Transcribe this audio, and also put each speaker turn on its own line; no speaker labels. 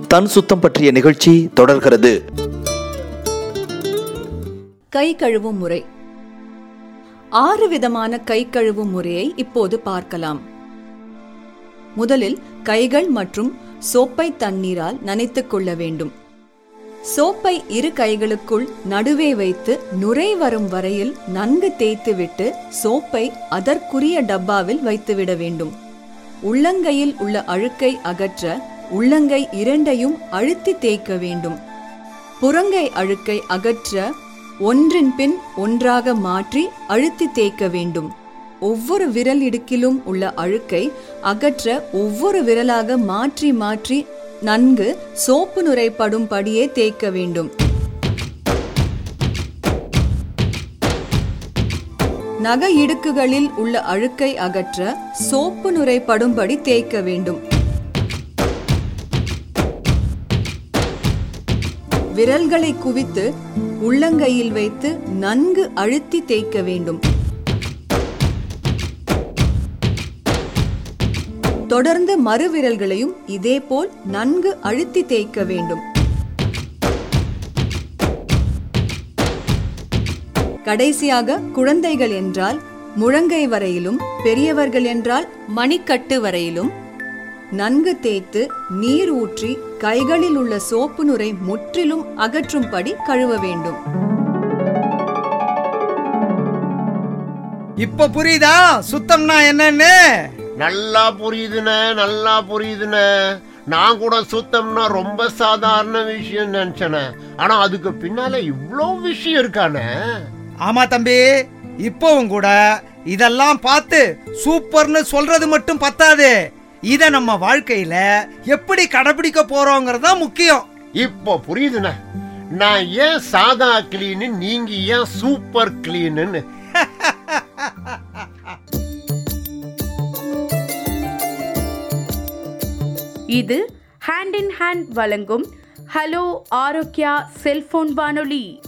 தன் சுத்தம் பற்றிய நிகழ்ச்சி தொடர்கிறது
கை கழுவும் முறை ஆறு விதமான கை கழுவும் முறையை இப்போது பார்க்கலாம் முதலில் கைகள் மற்றும் சோப்பை தண்ணீரால் நனைத்துக் கொள்ள வேண்டும் சோப்பை இரு கைகளுக்குள் நடுவே வைத்து நுரை வரும் வரையில் நன்கு தேய்த்துவிட்டு சோப்பை அதற்குரிய டப்பாவில் வைத்துவிட வேண்டும் உள்ளங்கையில் உள்ள அழுக்கை அகற்ற உள்ளங்கை இரண்டையும் அழுத்தி தேய்க்க வேண்டும் புறங்கை அழுக்கை அகற்ற ஒன்றின் பின் ஒன்றாக மாற்றி அழுத்தி தேய்க்க வேண்டும் ஒவ்வொரு விரல் இடுக்கிலும் உள்ள அழுக்கை அகற்ற ஒவ்வொரு விரலாக மாற்றி மாற்றி நன்கு சோப்பு நுரை படும்படியே தேய்க்க வேண்டும் நக இடுக்குகளில் உள்ள அழுக்கை அகற்ற சோப்பு நுரை படும்படி தேய்க்க வேண்டும் விரல்களை குவித்து உள்ளங்கையில் வைத்து நன்கு அழுத்தி தேய்க்க வேண்டும் தொடர்ந்து மறுவிரல்களையும் இதேபோல் நன்கு அழுத்தி தேய்க்க வேண்டும் கடைசியாக குழந்தைகள் என்றால் முழங்கை வரையிலும் பெரியவர்கள் என்றால் மணிக்கட்டு வரையிலும் நன்கு தேய்த்து நீர் ஊற்றி கைகளில் உள்ள சோப்பு நுரை முற்றிலும் அகற்றும்படி கழுவ வேண்டும்
இப்ப புரியுதா சுத்தம்னா என்னன்னு
நல்லா புரியுதுண்ணே நல்லா புரியுதுண்ணே நான் கூட சுத்தம்னா ரொம்ப சாதாரண விஷயம் நினைச்சேனே ஆனா அதுக்கு பின்னால இவ்ளோ விஷயம் இருக்கானே
ஆமா தம்பி இப்பவும் கூட இதெல்லாம் பார்த்து சூப்பர்னு சொல்றது மட்டும் பத்தாது இத நம்ம வாழ்க்கையில எப்படி கடைபிடிக்க போறோங்கிறது தான் முக்கியம்
இப்போ புரியுதுண்ணே நான் ஏன் சாதா கிளீனு நீங்க ஏன் சூப்பர் கிளீனுன்னு
இது ஹேண்ட் இன் ஹேண்ட் வழங்கும் ஹலோ ஆரோக்கியா செல்போன் வானொலி